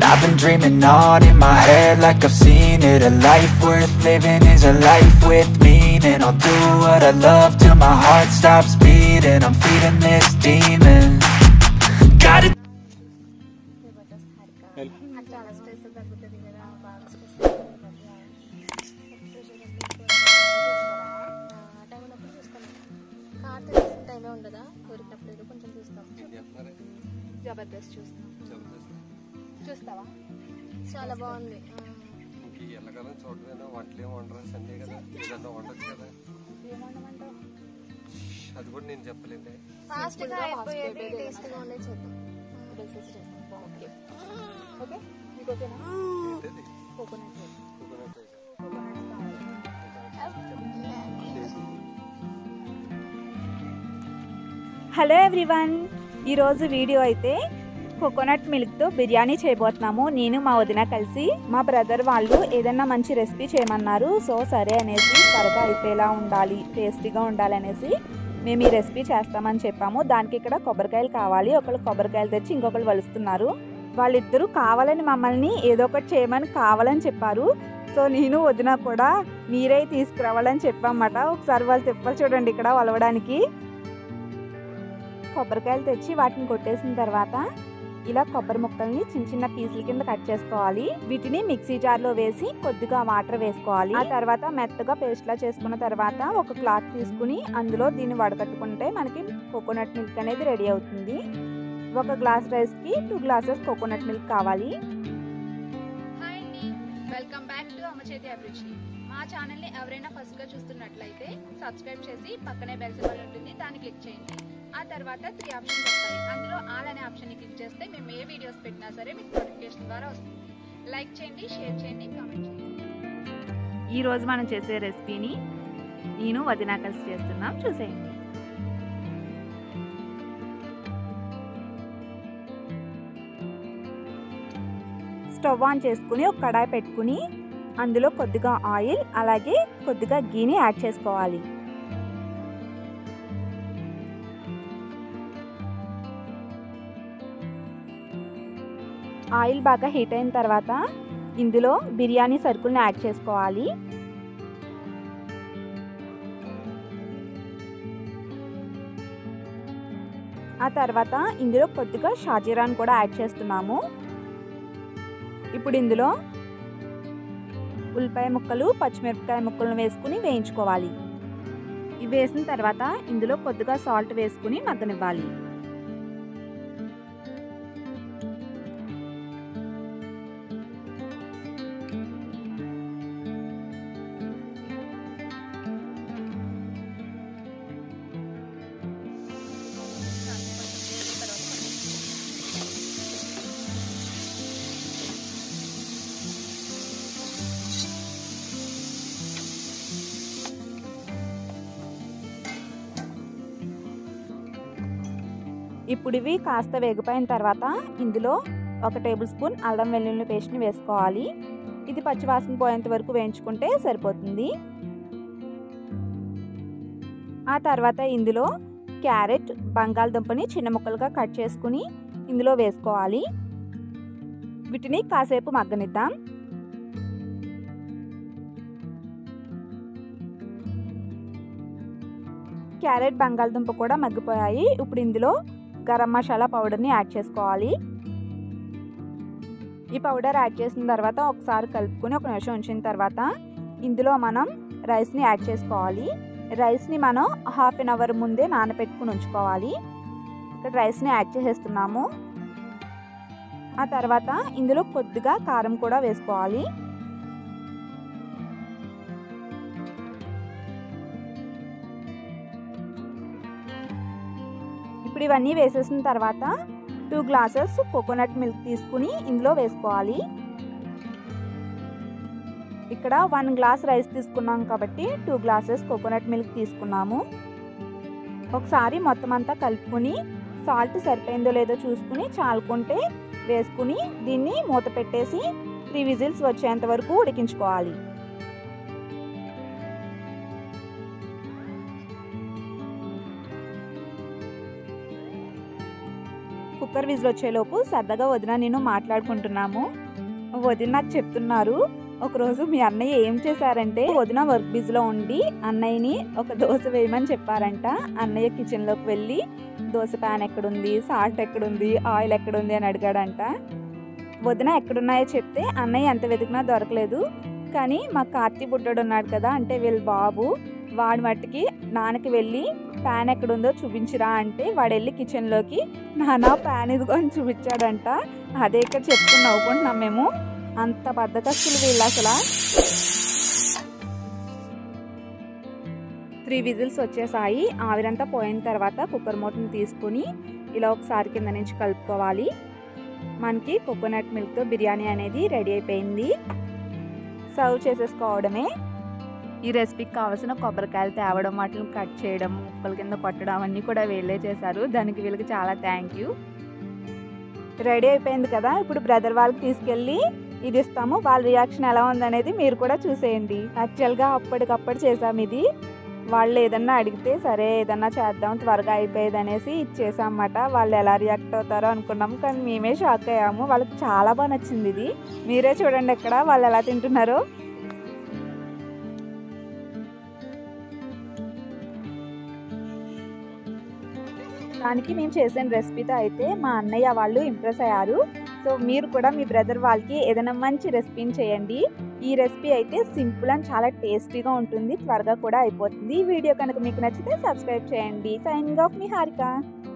I've been dreaming on in my head like I've seen it A life worth living is a life with meaning I'll do what I love till my heart stops beating I'm feeding this demon Gotta Jabardasth Harika నాకు చాలా stress తగ్గుతుంది కదా బాగా stress time ఉన్నప్పుడు చూస్తాను car తెలిసిన టైమే ఉండదా ఊరికినప్పుడు ఏదో కొంచెం చూస్తాం జబర్దస్త్ చూస్తాం చూస్తావా చాలా బాగుంది ఇంక ఈ ఎండాకాలం చూడలేదా వంటలు ఏమి వండరా సండే కదా ఏదన్నా వండొచ్చు కదా ఏమంటామంటావు అది కూడా నేను చెప్పలేదే ఫాస్ట్గా అయిపోయేది టేస్ట్గా ఉండే చేద్దాం డ్రెస్సెస్ చేస్తాం ఓకే ఓకే మీకు ఓకేనా ఏంటది coconut coconut rice coconut hello everyone ఈరోజు వీడియో అయితే కోకోనట్ మిల్క్తో బిర్యానీ చేయబోతున్నాము నేను మా వదిన కలిసి మా బ్రదర్ వాళ్ళు ఏదైనా మంచి రెసిపీ చేయమన్నారు సో సరే అనేసి త్వరగా అయిపోయేలా ఉండాలి టేస్టీగా ఉండాలనేసి మేము ఈ రెసిపీ చేస్తామని చెప్పాము దానికి ఇక్కడ కొబ్బరికాయలు కావాలి ఒకళ్ళు కొబ్బరికాయలు తెచ్చి ఇంకొకరు వలుస్తున్నారు వాళ్ళిద్దరూ కావాలని మమ్మల్ని ఏదో ఒకటి చేయమని కావాలని చెప్పారు సో నేను వదిన కూడా మీరే తీసుకురావాలని చెప్పామన్నమాట ఒకసారి వాళ్ళు తిప్పలు చూడండి ఇక్కడ వలవడానికి కొబ్బరికాయలు తెచ్చి వాటిని కొట్టేసిన తర్వాత ఇలా కొబ్బరి ముక్కల్ని చిన్న చిన్న పీసుల కింద కట్ చేసుకోవాలి వీటిని మిక్సీ జార్ లో వేసి కొద్దిగా వాటర్ వేసుకోవాలి ఆ తర్వాత మెత్తగా పేస్ట్ లా చేసుకున్న తర్వాత ఒక క్లాత్ తీసుకుని అందులో దీన్ని వడకట్టుకుంటే మనకి కోకోనట్ మిల్క్ అనేది రెడీ అవుతుంది ఒక గ్లాస్ రైస్ కి టూ గ్లాసెస్ కోకోనట్ మిల్క్ కావాలి హాయ్ అండి వెల్కమ్ బ్యాక్ టు అమ్మ చేతి అభిరుచి మా ఛానల్ని ఎవరైనా ఫస్ట్గా చూస్తున్నట్లయితే సబ్స్క్రైబ్ చేసి పక్కనే బెల్ సింబల్ ఉంటుంది దాన్ని క్లిక్ చేయండి ఆ తర్వాత త్రీ ఆప్షన్స్ వస్తాయి అందులో ఆల్ అనే ఆప్షన్ని క్లిక్ చేస్తే మేము ఏ వీడియోస్ పెట్టినా సరే మీకు నోటిఫికేషన్ ద్వారా వస్తుంది లైక్ చేయండి షేర్ చేయండి కామెంట్ చేయండి ఈ రోజు మనం చేసే రెసిపీని నేను వదినా కలిసి చేస్తున్నాం చూసేయండి స్టవ్ ఆన్ చేసుకుని ఒక కడాయి పెట్టుకుని అందులో కొద్దిగా ఆయిల్ అలాగే కొద్దిగా గీని యాడ్ చేసుకోవాలి ఆయిల్ బాగా హీట్ అయిన తర్వాత ఇందులో బిర్యానీ సరుకుల్ని యాడ్ చేసుకోవాలి ఆ తర్వాత ఇందులో కొద్దిగా షాజీరాన్ కూడా యాడ్ చేస్తున్నాము ఇప్పుడు ఇందులో ఉల్లిపాయ ముక్కలు పచ్చిమిరపకాయ ముక్కలను వేసుకుని వేయించుకోవాలి ఇవి వేసిన తర్వాత ఇందులో కొద్దిగా సాల్ట్ వేసుకుని మగ్గనివ్వాలి ఇప్పుడు ఇవి కాస్త వేగిపోయిన తర్వాత ఇందులో ఒక టేబుల్ స్పూన్ అల్లం వెల్లుల్లి పేస్ట్ని వేసుకోవాలి ఇది పచ్చివాసన పోయేంత వరకు వేయించుకుంటే సరిపోతుంది ఆ తర్వాత ఇందులో క్యారెట్ బంగాళదుంపని చిన్న ముక్కలుగా కట్ చేసుకుని ఇందులో వేసుకోవాలి వీటిని కాసేపు మగ్గనిద్దాం క్యారెట్ బంగాళదుంప కూడా మగ్గిపోయాయి ఇప్పుడు ఇందులో గరం మసాలా పౌడర్ని యాడ్ చేసుకోవాలి ఈ పౌడర్ యాడ్ చేసిన తర్వాత ఒకసారి కలుపుకొని ఒక నిమిషం ఉంచిన తర్వాత ఇందులో మనం రైస్ని యాడ్ చేసుకోవాలి రైస్ని మనం హాఫ్ అన్ అవర్ ముందే నానబెట్టుకుని ఉంచుకోవాలి ఇక్కడ రైస్ని యాడ్ చేసేస్తున్నాము ఆ తర్వాత ఇందులో కొద్దిగా కారం కూడా వేసుకోవాలి ఇప్పుడు ఇవన్నీ వేసేసిన తర్వాత టూ గ్లాసెస్ కోకోనట్ మిల్క్ తీసుకుని ఇందులో వేసుకోవాలి ఇక్కడ వన్ గ్లాస్ రైస్ తీసుకున్నాం కాబట్టి టూ గ్లాసెస్ కోకోనట్ మిల్క్ తీసుకున్నాము ఒకసారి మొత్తం అంతా కలుపుకొని సాల్ట్ సరిపోయిందో లేదో చూసుకుని చాలుకుంటే వేసుకుని దీన్ని మూత పెట్టేసి త్రీ విజిల్స్ వచ్చేంత వరకు ఉడికించుకోవాలి కుక్కర్ విజిల్ వచ్చేలోపు సరదాగా వదిన నేను మాట్లాడుకుంటున్నాము వదిన నాకు చెప్తున్నారు ఒకరోజు మీ అన్నయ్య ఏం చేశారంటే వదిన వర్క్ బిజీలో ఉండి అన్నయ్యని ఒక దోశ వేయమని చెప్పారంట అన్నయ్య కిచెన్లోకి వెళ్ళి దోశ ప్యాన్ ఎక్కడుంది సాల్ట్ ఎక్కడుంది ఆయిల్ ఎక్కడుంది అని అడిగాడంట వదిన ఎక్కడున్నాయో చెప్తే అన్నయ్య ఎంత వెతికినా దొరకలేదు కానీ మా కార్తీ బుడ్డోడు ఉన్నాడు కదా అంటే వీళ్ళ బాబు వాడి మట్టుకి నాన్నకి వెళ్ళి ప్యాన్ ఎక్కడుందో చూపించిరా అంటే వాడు వెళ్ళి కిచెన్లోకి నాన్న ప్యాన్ ఇదిగో అని చూపించాడంట అదే ఇక్కడ చెప్పుకుని నవ్వుకుంటున్నాం మేము అంత బద్దకస్తులు వీళ్ళు అసలు త్రీ విజిల్స్ వచ్చేసాయి ఆవిరంతా పోయిన తర్వాత కుక్కర్ మూటని తీసుకుని ఇలా ఒకసారి కింద నుంచి కలుపుకోవాలి మనకి కోకోనట్ మిల్క్తో బిర్యానీ అనేది రెడీ అయిపోయింది సర్వ్ చేసేసుకోవడమే ఈ రెసిపీకి కావాల్సిన కొబ్బరికాయలు తేవడం వాటిని కట్ చేయడం ముక్కల కింద కొట్టడం అవన్నీ కూడా వీళ్ళే చేశారు దానికి వీళ్ళకి చాలా థ్యాంక్ యూ రెడీ అయిపోయింది కదా ఇప్పుడు బ్రదర్ వాళ్ళకి తీసుకెళ్ళి ఇది ఇస్తాము వాళ్ళ రియాక్షన్ ఎలా ఉందనేది మీరు కూడా చూసేయండి యాక్చువల్గా అప్పటికప్పుడు చేసాం ఇది వాళ్ళు ఏదన్నా అడిగితే సరే ఏదన్నా చేద్దాం త్వరగా అయిపోయేది అనేసి ఇచ్చేసాం అన్నమాట వాళ్ళు ఎలా రియాక్ట్ అవుతారో అనుకున్నాం కానీ మేమే షాక్ అయ్యాము వాళ్ళకి చాలా బాగా నచ్చింది ఇది మీరే చూడండి ఎక్కడ వాళ్ళు ఎలా తింటున్నారో దానికి మేము చేసిన రెసిపీతో అయితే మా అన్నయ్య వాళ్ళు ఇంప్రెస్ అయ్యారు సో మీరు కూడా మీ బ్రదర్ వాళ్ళకి ఏదైనా మంచి రెసిపీని చేయండి ఈ రెసిపీ అయితే సింపుల్ అండ్ చాలా టేస్టీగా ఉంటుంది త్వరగా కూడా అయిపోతుంది ఈ వీడియో కనుక మీకు నచ్చితే సబ్స్క్రైబ్ చేయండి సైనింగ్ ఆఫ్ మీ హారిక